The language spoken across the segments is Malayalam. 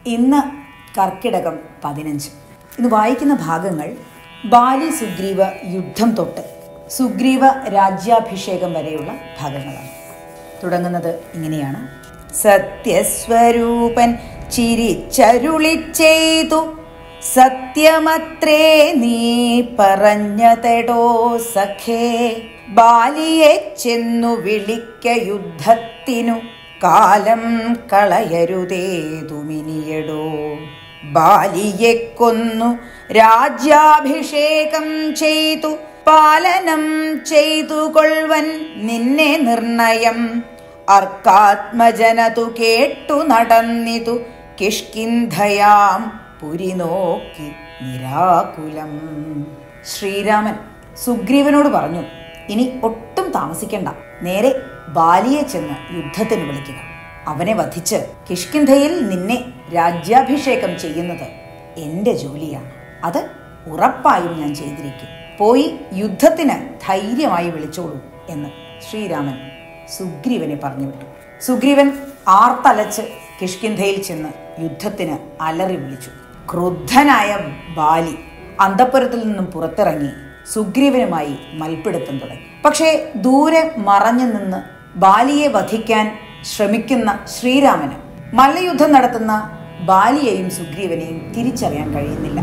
ഇന്ന് കർക്കിടകം പതിനഞ്ച് ഇന്ന് വായിക്കുന്ന ഭാഗങ്ങൾ ബാലി സുഗ്രീവ യുദ്ധം തൊട്ട് സുഗ്രീവ രാജ്യാഭിഷേകം വരെയുള്ള ഭാഗങ്ങളാണ് തുടങ്ങുന്നത് ഇങ്ങനെയാണ് സത്യസ്വരൂപൻ ചിരിച്ചരുളി ചെയ്തു സത്യമത്രേ നീ പറഞ്ഞതെടോ സഖേ ബാലിയെ ചെന്നു വിളിക്ക യുദ്ധത്തിനു കാലം കളയരുതേതുമിനിയടോ ബാലിയെ കൊന്നു രാജ്യാഭിഷേകം ചെയ്തു പാലനം ചെയ്തു കൊൾവൻ നിന്നെ നിർണയം അർക്കാത്മജനതു കേട്ടു നടന്നിതു കിഷ്കിന്ധയാം പുരി നോക്കി നിരാകുലം ശ്രീരാമൻ സുഗ്രീവനോട് പറഞ്ഞു ഇനി ഒട്ടും താമസിക്കണ്ട നേരെ ബാലിയെ ചെന്ന് യുദ്ധത്തിന് വിളിക്കുക അവനെ വധിച്ച് കിഷ്കിന്ധയിൽ നിന്നെ രാജ്യാഭിഷേകം ചെയ്യുന്നത് എന്റെ ജോലിയാണ് അത് ഉറപ്പായും ഞാൻ ചെയ്തിരിക്കും പോയി യുദ്ധത്തിന് ധൈര്യമായി വിളിച്ചോളൂ എന്ന് ശ്രീരാമൻ സുഗ്രീവനെ പറഞ്ഞു വിട്ടു സുഗ്രീവൻ ആർത്തലച്ച് കിഷ്കിന്ധയിൽ ചെന്ന് യുദ്ധത്തിന് അലറി വിളിച്ചു ക്രുദ്ധനായ ബാലി അന്തപ്പുരത്തിൽ നിന്നും പുറത്തിറങ്ങി സുഗ്രീവനുമായി മൽപ്പിടുത്തം തുടങ്ങി പക്ഷേ ദൂരെ മറഞ്ഞു നിന്ന് ബാലിയെ വധിക്കാൻ ശ്രമിക്കുന്ന ശ്രീരാമന് മല്ലയുദ്ധം നടത്തുന്ന ബാലിയെയും സുഗ്രീവനെയും തിരിച്ചറിയാൻ കഴിയുന്നില്ല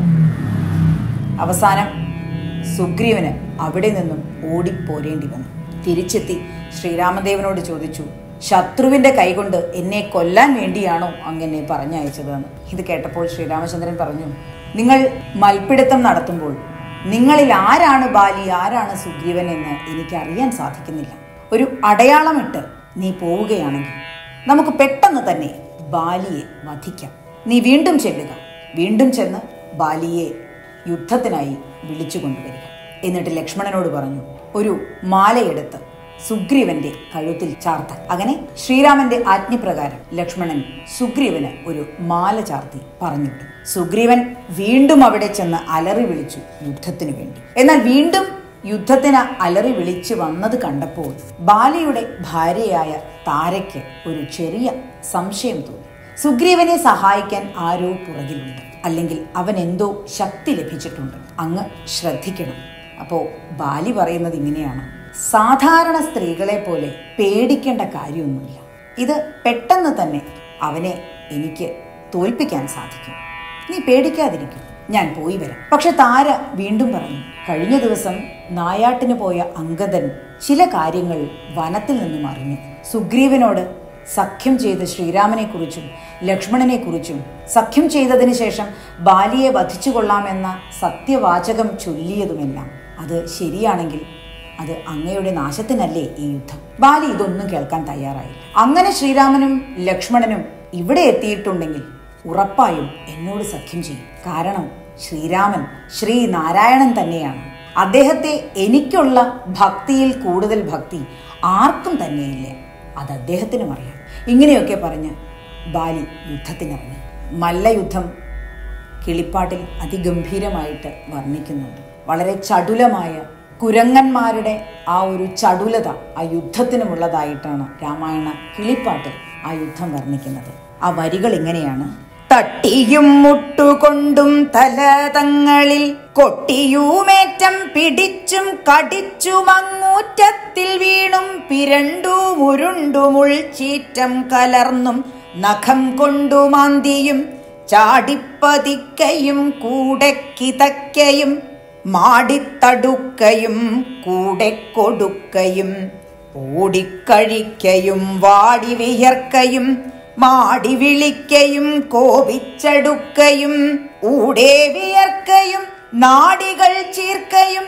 അവസാനം സുഗ്രീവന് അവിടെ നിന്നും ഓടിപ്പോരേണ്ടി വന്നു തിരിച്ചെത്തി ശ്രീരാമദേവനോട് ചോദിച്ചു ശത്രുവിന്റെ കൈകൊണ്ട് എന്നെ കൊല്ലാൻ വേണ്ടിയാണോ അങ്ങനെ പറഞ്ഞയച്ചതെന്ന് ഇത് കേട്ടപ്പോൾ ശ്രീരാമചന്ദ്രൻ പറഞ്ഞു നിങ്ങൾ മൽപ്പിടുത്തം നടത്തുമ്പോൾ നിങ്ങളിൽ ആരാണ് ബാലി ആരാണ് സുഗ്രീവൻ എന്ന് എനിക്ക് അറിയാൻ സാധിക്കുന്നില്ല ഒരു അടയാളമിട്ട് നീ പോവുകയാണെങ്കിൽ നമുക്ക് പെട്ടെന്ന് തന്നെ ബാലിയെ വധിക്കാം നീ വീണ്ടും ചെല്ലുക വീണ്ടും ചെന്ന് ബാലിയെ യുദ്ധത്തിനായി വിളിച്ചു കൊണ്ടുവരിക എന്നിട്ട് ലക്ഷ്മണനോട് പറഞ്ഞു ഒരു മാലയെടുത്ത് സുഗ്രീവന്റെ കഴുത്തിൽ ചാർത്താൻ അങ്ങനെ ശ്രീരാമന്റെ ആജ്ഞപ്രകാരം ലക്ഷ്മണൻ സുഗ്രീവന് ഒരു മാല ചാർത്തി പറഞ്ഞുവിട്ടു സുഗ്രീവൻ വീണ്ടും അവിടെ ചെന്ന് അലറി വിളിച്ചു യുദ്ധത്തിനു വേണ്ടി എന്നാൽ വീണ്ടും യുദ്ധത്തിന് അലറി വിളിച്ചു വന്നത് കണ്ടപ്പോൾ ബാലിയുടെ ഭാര്യയായ താരയ്ക്ക് ഒരു ചെറിയ സംശയം തോന്നി സുഗ്രീവനെ സഹായിക്കാൻ ആരോ പുറകിലുണ്ട് അല്ലെങ്കിൽ അവൻ എന്തോ ശക്തി ലഭിച്ചിട്ടുണ്ട് അങ്ങ് ശ്രദ്ധിക്കണം അപ്പോ ബാലി പറയുന്നത് ഇങ്ങനെയാണ് സാധാരണ സ്ത്രീകളെ പോലെ പേടിക്കേണ്ട കാര്യമൊന്നുമില്ല ഇത് പെട്ടെന്ന് തന്നെ അവനെ എനിക്ക് തോൽപ്പിക്കാൻ സാധിക്കും നീ പേടിക്കാതിരിക്കും ഞാൻ പോയി വരാം പക്ഷെ താര വീണ്ടും പറഞ്ഞു കഴിഞ്ഞ ദിവസം നായാട്ടിന് പോയ അങ്കദൻ ചില കാര്യങ്ങൾ വനത്തിൽ നിന്നും അറിഞ്ഞു സുഗ്രീവനോട് സഖ്യം ചെയ്ത് ശ്രീരാമനെ കുറിച്ചും ലക്ഷ്മണനെ കുറിച്ചും സഖ്യം ചെയ്തതിന് ശേഷം ബാലിയെ വധിച്ചു കൊള്ളാമെന്ന സത്യവാചകം ചൊല്ലിയതുമെല്ലാം അത് ശരിയാണെങ്കിൽ അത് അങ്ങയുടെ നാശത്തിനല്ലേ ഈ യുദ്ധം ബാലി ഇതൊന്നും കേൾക്കാൻ തയ്യാറായില്ല അങ്ങനെ ശ്രീരാമനും ലക്ഷ്മണനും ഇവിടെ എത്തിയിട്ടുണ്ടെങ്കിൽ ഉറപ്പായും എന്നോട് സഖ്യം ചെയ്യും കാരണം ശ്രീരാമൻ ശ്രീനാരായണൻ തന്നെയാണ് അദ്ദേഹത്തെ എനിക്കുള്ള ഭക്തിയിൽ കൂടുതൽ ഭക്തി ആർക്കും തന്നെയില്ല അത് അദ്ദേഹത്തിനും അറിയാം ഇങ്ങനെയൊക്കെ പറഞ്ഞ് ബാലി യുദ്ധത്തിനിറങ്ങി മല്ലയുദ്ധം കിളിപ്പാട്ടിൽ അതിഗംഭീരമായിട്ട് വർണ്ണിക്കുന്നുണ്ട് വളരെ ചടുലമായ കുരങ്ങന്മാരുടെ ആ ഒരു ചടുലത ആ യുദ്ധത്തിനുമുള്ളതായിട്ടാണ് രാമായണ കിളിപ്പാട്ടിൽ ആ യുദ്ധം വർണ്ണിക്കുന്നത് ആ വരികൾ ഇങ്ങനെയാണ് തട്ടിയും മുട്ടുകൊണ്ടും തലതങ്ങളിൽ കൊട്ടിയുമേറ്റം പിടിച്ചും കടിച്ചും അങ്ങൂറ്റത്തിൽ വീണും പിരണ്ടും ഉരുണ്ടും ഉൾച്ചീറ്റം കലർന്നും നഖം കൊണ്ടു മാന്തിയും ചാടിപ്പതിക്കയും കൂടെ കിതക്കയും മാടിത്തടുക്കയും കൂടെ കൊടുക്കയും ഓടിക്കഴിക്കയും വാടി വിയർക്കയും മാടി വിളിക്കയും കോപിച്ചടുക്കയും ഊടെ വിയർക്കയും നാടികൾ ചീർക്കയും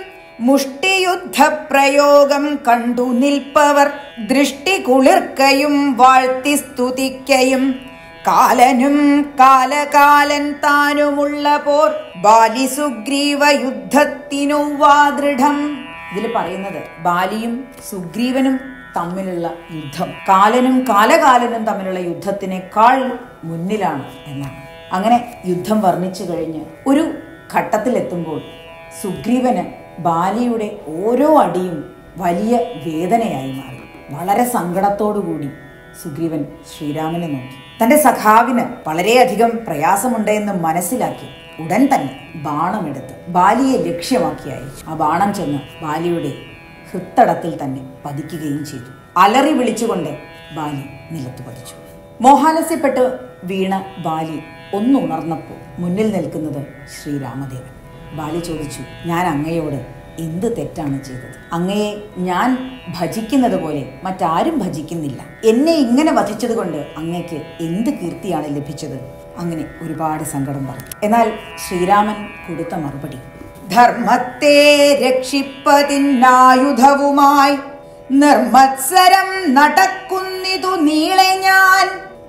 മുഷ്ടിയുദ്ധപ്രയോഗം കണ്ടു നിൽപ്പവർ ദൃഷ്ടി കുളിർക്കയും വാഴ്ത്തി സ്തുതിക്കയും കാലനും കാലകാലൻ താനുമുള്ള പോർ ബാലി സുഗ്രീവ യുദ്ധത്തിനു ദൃഢം ഇതിൽ പറയുന്നത് ബാലിയും സുഗ്രീവനും തമ്മിലുള്ള യുദ്ധം കാലനും കാലകാലനും തമ്മിലുള്ള യുദ്ധത്തിനേക്കാൾ മുന്നിലാണ് എന്നാണ് അങ്ങനെ യുദ്ധം വർണ്ണിച്ചു കഴിഞ്ഞ് ഒരു ഘട്ടത്തിലെത്തുമ്പോൾ സുഗ്രീവന് ബാലിയുടെ ഓരോ അടിയും വലിയ വേദനയായി മാറി വളരെ സങ്കടത്തോടുകൂടി സുഗ്രീവൻ ശ്രീരാമനെ നോക്കി തന്റെ സഖാവിന് വളരെയധികം പ്രയാസമുണ്ട് എന്ന് മനസ്സിലാക്കി ഉടൻ തന്നെ ബാണമെടുത്ത് ബാലിയെ ലക്ഷ്യമാക്കി അയച്ചു ആ ബാണം ചെന്ന് ബാലിയുടെ ഹൃത്തടത്തിൽ തന്നെ പതിക്കുകയും ചെയ്തു അലറി വിളിച്ചുകൊണ്ട് ബാലി നിലത്ത് പതിച്ചു മോഹാലസ്യപ്പെട്ട് വീണ ബാലി ഒന്നുണർന്നപ്പോൾ മുന്നിൽ നിൽക്കുന്നത് ശ്രീരാമദേവൻ ബാലി ചോദിച്ചു ഞാൻ അങ്ങയോട് എന്ത് തെറ്റാണ് ചെയ്തത് അങ്ങയെ ഞാൻ ഭജിക്കുന്നത് പോലെ മറ്റാരും ഭജിക്കുന്നില്ല എന്നെ ഇങ്ങനെ വധിച്ചത് കൊണ്ട് അങ്ങയ്ക്ക് എന്ത് കീർത്തിയാണ് ലഭിച്ചത് അങ്ങനെ ഒരുപാട് സങ്കടം പറഞ്ഞു എന്നാൽ ശ്രീരാമൻ കൊടുത്ത മറുപടി ധർമ്മത്തെ രക്ഷിപ്പതിന്നായുധവുമായി നിർമ്മത്സരം നടക്കുന്നിതു നീളെ ഞാൻ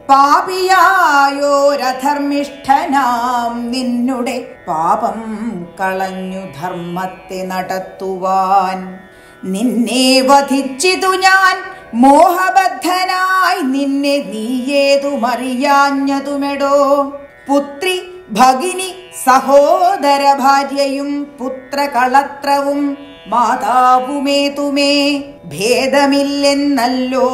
പാപിയായോരധർമ്മിഷ്ഠനാം നിന്നുടെ പാപം കളഞ്ഞു ധർമ്മത്തെ നടത്തുവാൻ നിന്നെ വധിച്ചിതു ഞാൻ മോഹബദ്ധനായി നിന്നെ നീയേതുമറിയാഞ്ഞതുമെടോ പുത്രി ഭഗിനി സഹോദര ഭാര്യയും പുത്രകളത്രവും മാതാവുമേതുമേ ഭേദമില്ലെന്നല്ലോ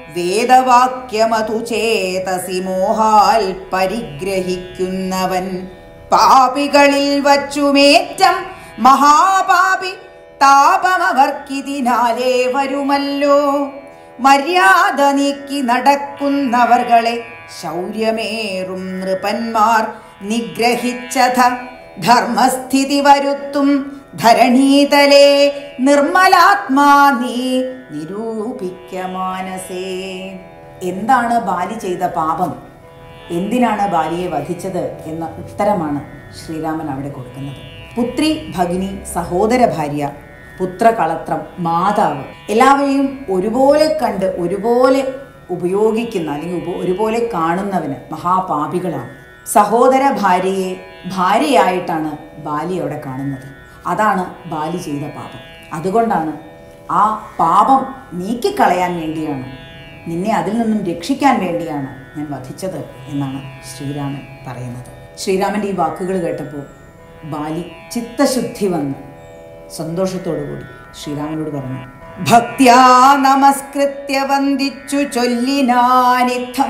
വേദവാക്യമതു ചേതസി മോഹാൽ പരിഗ്രഹിക്കുന്നവൻ പാപികളിൽ വച്ചുമേറ്റം മഹാപാപി താപമവർക്കിതിനാലേ വരുമല്ലോ മര്യാദ നീക്കി നടക്കുന്നവർകളെ ശൗര്യമേറും നൃപന്മാർ നിഗ്രഹിച്ചത ധർമ്മസ്ഥിതി വരുത്തും ധരണീതലേ നിർമ്മലാത്മാ നീ നിരൂപിക്ക മാനസേ എന്താണ് ബാലി ചെയ്ത പാപം എന്തിനാണ് ബാലിയെ വധിച്ചത് എന്ന ഉത്തരമാണ് ശ്രീരാമൻ അവിടെ കൊടുക്കുന്നത് പുത്രി ഭഗിനി സഹോദര ഭാര്യ പുത്രകളത്രം മാതാവ് എല്ലാവരെയും ഒരുപോലെ കണ്ട് ഒരുപോലെ ഉപയോഗിക്കുന്ന അല്ലെങ്കിൽ ഉപ- ഒരുപോലെ കാണുന്നവന് മഹാപാപികളാണ് സഹോദര ഭാര്യയെ ഭാര്യയായിട്ടാണ് ബാലി അവിടെ കാണുന്നത് അതാണ് ബാലി ചെയ്ത പാപം അതുകൊണ്ടാണ് ആ പാപം നീക്കിക്കളയാൻ വേണ്ടിയാണ് നിന്നെ അതിൽ നിന്നും രക്ഷിക്കാൻ വേണ്ടിയാണ് ഞാൻ വധിച്ചത് എന്നാണ് ശ്രീരാമൻ പറയുന്നത് ശ്രീരാമന്റെ ഈ വാക്കുകൾ കേട്ടപ്പോൾ ബാലി ചിത്തശുദ്ധി വന്ന് സന്തോഷത്തോടുകൂടി ശ്രീരാമനോട് പറഞ്ഞു ഭക്ത്യാ നമസ്കൃത്യ വന്ദിച്ചു ചൊല്ലിനാനിത്തം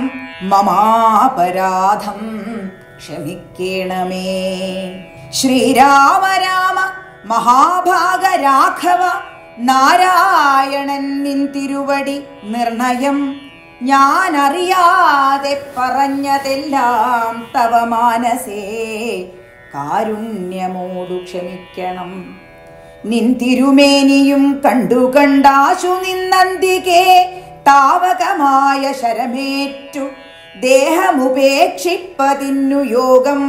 മമാപരാധം ക്ഷമിക്കേണമേ ശ്രീരാമ രാമ മഹാഭാഗ രാഘവ നാരായണൻ നിൻ തിരുവടി നിർണയം ഞാൻ അറിയാതെ പറഞ്ഞതെല്ലാം തവ മാനസേ കാരുണ്യമോടു ക്ഷമിക്കണം നിൻ തിരുമേനിയും കണ്ടു കണ്ടാശു നിന്നന്തികെ താവകമായ ശരമേറ്റു ദേഹമുപേക്ഷിപ്പതിന്നു യോഗം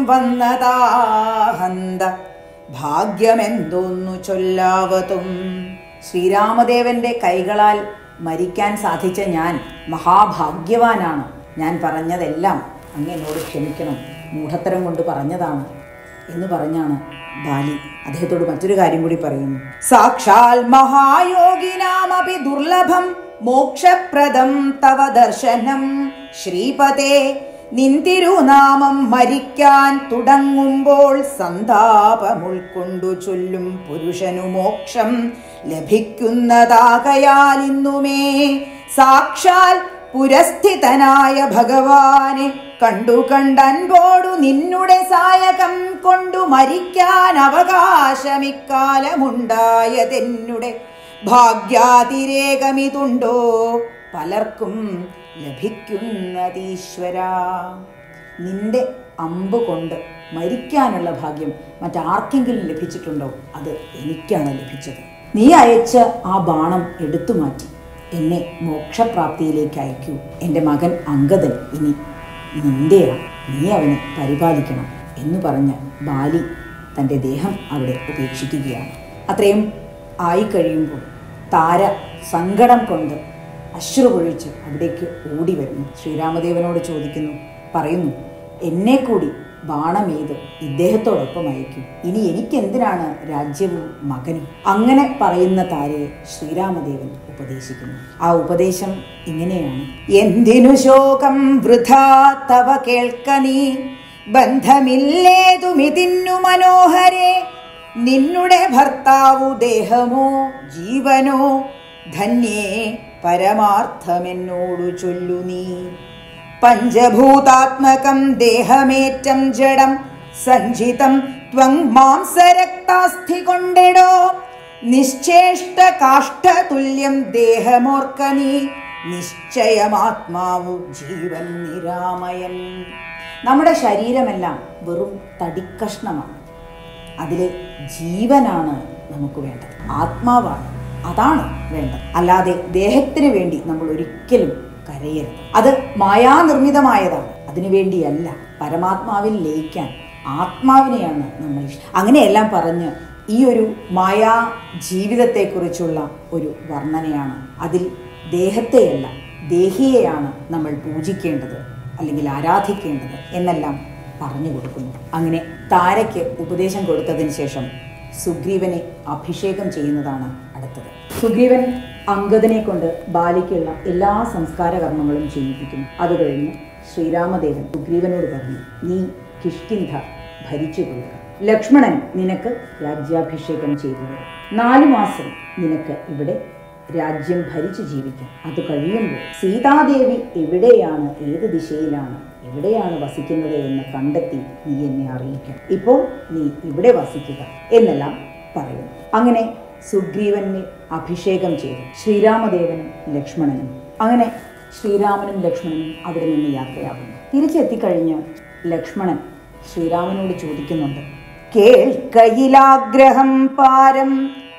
വന്നതാഹന്ത ഭാഗ്യമെന്തോന്നു ചൊല്ലാവതും ശ്രീരാമദേവന്റെ കൈകളാൽ മരിക്കാൻ സാധിച്ച ഞാൻ മഹാഭാഗ്യവാനാണ് ഞാൻ പറഞ്ഞതെല്ലാം അങ്ങ് എന്നോട് ക്ഷമിക്കണം മൂഢത്തരം കൊണ്ട് പറഞ്ഞതാണ് എന്ന് പറഞ്ഞാണ് ബാലി അദ്ദേഹത്തോട് മറ്റൊരു കാര്യം കൂടി പറയുന്നു സാക്ഷാൽ മഹായോഗിനാമപി ദുർലഭം മോക്ഷപ്രദം തവ ദർശനം ശ്രീപദേ നിന്തിരുനാമം മരിക്കാൻ തുടങ്ങുമ്പോൾ സന്താപമുൾക്കൊണ്ടു ചൊല്ലും പുരുഷനു മോക്ഷം ലഭിക്കുന്നതാകയാൽ ഇന്നുമേ സാക്ഷാൽ പുരസ്ഥിതനായ ഭഗവാനെ കണ്ടു കണ്ടൻപോടു നിന്നുടെ സായകം കൊണ്ടു മരിക്കാൻ അവകാശമിക്കാലമുണ്ടായതെന്നുടെ ഭാഗ്യാതിരേകമിതുണ്ടോ പലർക്കും ലഭിക്കുന്നതീശ്വര നിന്റെ അമ്പ് കൊണ്ട് മരിക്കാനുള്ള ഭാഗ്യം മറ്റാർക്കെങ്കിലും ലഭിച്ചിട്ടുണ്ടോ അത് എനിക്കാണ് ലഭിച്ചത് നീ അയച്ച ആ ബാണം എടുത്തു മാറ്റി എന്നെ മോക്ഷപ്രാപ്തിയിലേക്ക് അയക്കൂ എൻ്റെ മകൻ അങ്കദൻ ഇനി നിന്റെയാണ് നീ അവനെ പരിപാലിക്കണം എന്ന് പറഞ്ഞ് ബാലി തൻ്റെ ദേഹം അവിടെ ഉപേക്ഷിക്കുകയാണ് അത്രയും ആയിക്കഴിയുമ്പോൾ താര സങ്കടം കൊണ്ട് അശ്രു പൊഴിച്ച് അവിടേക്ക് ഓടി വരുന്നു ശ്രീരാമദേവനോട് ചോദിക്കുന്നു പറയുന്നു എന്നെ കൂടി ബാണമെയ്ത് ഇദ്ദേഹത്തോടൊപ്പം അയക്കും ഇനി എനിക്ക് എന്തിനാണ് രാജ്യവും മകനും അങ്ങനെ പറയുന്ന താരയെ ശ്രീരാമദേവൻ ഉപദേശിക്കുന്നു ആ ഉപദേശം ഇങ്ങനെയാണ് എന്തിനു ശോകം വൃഥാ തവ കേൾക്ക നീ ബന്ധമില്ലേതുമിതിന്നു മനോഹരേ നിന്നുടെ ഭർത്താവു ദേഹമോ ജീവനോ ധന്യേ പരമാർത്ഥമെന്നോടു ചൊല്ലു നീ പഞ്ചഭൂതാത്മകം ദേഹമേറ്റം ജഡം സഞ്ചിതം ത്വം മാംസരക്താസ്ഥി കൊണ്ടിടോ നിശ്ചേഷ്ട കാഷ്ടതുല്യം ദേഹമോർക്ക നീ നിശ്ചയമാത്മാവു ജീവൻ നിരാമയൻ നമ്മുടെ ശരീരമെല്ലാം വെറും തടിക്കഷ്ണമാണ് അതിൽ ജീവനാണ് നമുക്ക് വേണ്ടത് ആത്മാവാണ് അതാണ് വേണ്ടത് അല്ലാതെ ദേഹത്തിന് വേണ്ടി നമ്മൾ ഒരിക്കലും കരയരുത് അത് മായാനിർമ്മിതമായതാണ് അതിനു വേണ്ടിയല്ല പരമാത്മാവിൽ ലയിക്കാൻ ആത്മാവിനെയാണ് നമ്മൾ ഇഷ്ടം അങ്ങനെയെല്ലാം പറഞ്ഞ് ഈ ഒരു മായാ ജീവിതത്തെക്കുറിച്ചുള്ള ഒരു വർണ്ണനയാണ് അതിൽ ദേഹത്തെയല്ല ദേഹിയെയാണ് നമ്മൾ പൂജിക്കേണ്ടത് അല്ലെങ്കിൽ ആരാധിക്കേണ്ടത് എന്നെല്ലാം പറഞ്ഞു കൊടുക്കുന്നു അങ്ങനെ താരയ്ക്ക് ഉപദേശം കൊടുത്തതിന് ശേഷം സുഗ്രീവനെ അഭിഷേകം ചെയ്യുന്നതാണ് അടുത്തത് സുഗ്രീവൻ അങ്കദനെ കൊണ്ട് ബാലിക്കുള്ള എല്ലാ സംസ്കാര കർമ്മങ്ങളും ചെയ്യിപ്പിക്കുന്നു അത് കഴിഞ്ഞ് ശ്രീരാമദേവൻ സുഗ്രീവനോട് പറഞ്ഞു നീ കിഷ്കിന്ധ ഭരിച്ചു കൊള്ളുക ലക്ഷ്മണൻ നിനക്ക് രാജ്യാഭിഷേകം ചെയ്തു തരും. നാലു മാസം നിനക്ക് ഇവിടെ രാജ്യം ഭരിച്ചു ജീവിക്കാം അത് കഴിയുമ്പോൾ സീതാദേവി എവിടെയാണ് ഏത് ദിശയിലാണ് എവിടെയാണ് വസിക്കുന്നത് എന്ന് കണ്ടെത്തി നീ എന്നെ അറിയിക്കണം ഇപ്പോൾ നീ ഇവിടെ വസിക്കുക എന്നെല്ലാം പറയുന്നു അങ്ങനെ സുഗ്രീവനെ അഭിഷേകം ചെയ്തു ശ്രീരാമദേവനും ലക്ഷ്മണനും അങ്ങനെ ശ്രീരാമനും ലക്ഷ്മണനും അവിടെ നിന്ന് യാത്രയാകുന്നു തിരിച്ചെത്തിക്കഴിഞ്ഞ് ലക്ഷ്മണൻ ശ്രീരാമനോട് ചോദിക്കുന്നുണ്ട് കേൾക്കയിലാഗ്രഹം പാരം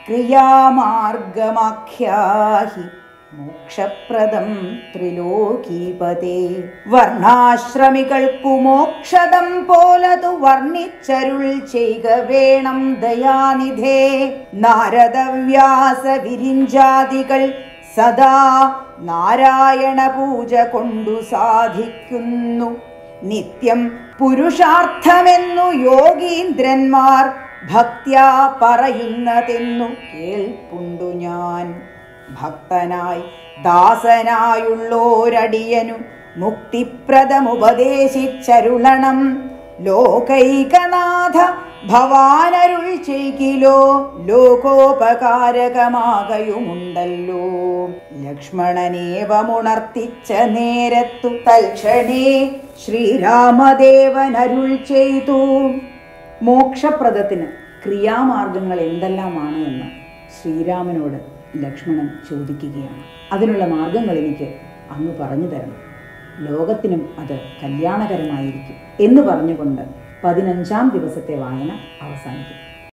ക്രിയാമാർഗമാഖ്യാഹി മോക്ഷപ്രദം ത്രിലോകീപതേ വർണ്ണാശ്രമികൾക്കു മോക്ഷദം പോലതു വർണ്ണിച്ചരുൾ ചെയ്ക വേണം ദയാനിധേ നാരദവ്യാസ വിരിഞ്ചാദികൾ സദാ നാരായണ പൂജ കൊണ്ടു സാധിക്കുന്നു നിത്യം പുരുഷാർത്ഥമെന്നു യോഗീന്ദ്രന്മാർ ഭക്ത്യാ പറയുന്നതെന്നു കേൾപ്പുണ്ടു ഞാൻ ഭക്തനായി ദാസനായുള്ളോരടിയനു മുക്തിപ്രദമുപദേശിച്ചരുളണം ലോകൈകനാഥ ഭവാനരുൾ ചെയ്കിലോ ലോകോപകാരകമാകയുമുണ്ടല്ലോ ലക്ഷ്മണനേവമുണർത്തിച്ച നേരത്തു തൽക്ഷണേ ശ്രീരാമദേവനരുൾ ചെയ്തു മോക്ഷപ്രദത്തിന് ക്രിയാമാർഗങ്ങൾ എന്തെല്ലാമാണ് എന്ന് ശ്രീരാമനോട് ലക്ഷ്മണൻ ചോദിക്കുകയാണ് അതിനുള്ള മാർഗങ്ങൾ എനിക്ക് അങ്ങ് പറഞ്ഞു തരണം ലോകത്തിനും അത് കല്യാണകരമായിരിക്കും എന്ന് പറഞ്ഞുകൊണ്ട് പതിനഞ്ചാം ദിവസത്തെ വായന അവസാനിക്കും